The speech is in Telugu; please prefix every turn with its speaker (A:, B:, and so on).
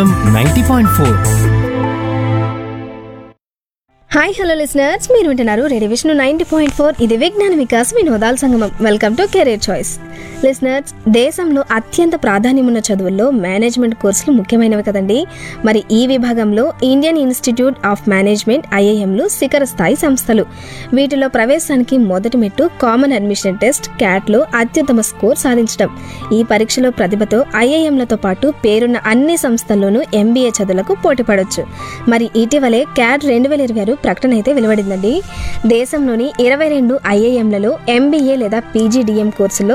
A: ninety point four
B: hi hello listeners మీరు వింటున్నారు radio Vishnu ninety point four ఇది విజ్ఞాన వికాస్ వినోదాల సంగమం welcome to career choice listeners దేశంలో అత్యంత ప్రాధాన్యం ఉన్న చదువుల్లో మేనేజ్మెంట్ కోర్సులు ముఖ్యమైనవి కదండి మరి ఈ విభాగంలో ఇండియన్ ఇన్స్టిట్యూట్ ఆఫ్ మేనేజ్మెంట్ ఐఐఎంలు శిఖర స్థాయి సంస్థలు వీటిలో ప్రవేశానికి మొదటి మెట్టు కామన్ అడ్మిషన్ టెస్ట్ క్యాట్లో అత్యుత్తమ స్కోర్ సాధించడం ఈ పరీక్షలో ప్రతిభతో ఐఐఎంలతో పాటు పేరున్న అన్ని సంస్థల్లోనూ ఎంబీఏ చదువులకు పోటీ పడవచ్చు మరి ఇటీవలే క్యాట్ రెండు వేల ఇరవై ఆరు ప్రకటన అయితే వెలువడిందండి దేశంలోని ఇరవై రెండు ఐఐఎంలలో ఎంబీఏ లేదా పీజీడీఎం కోర్సుల్లో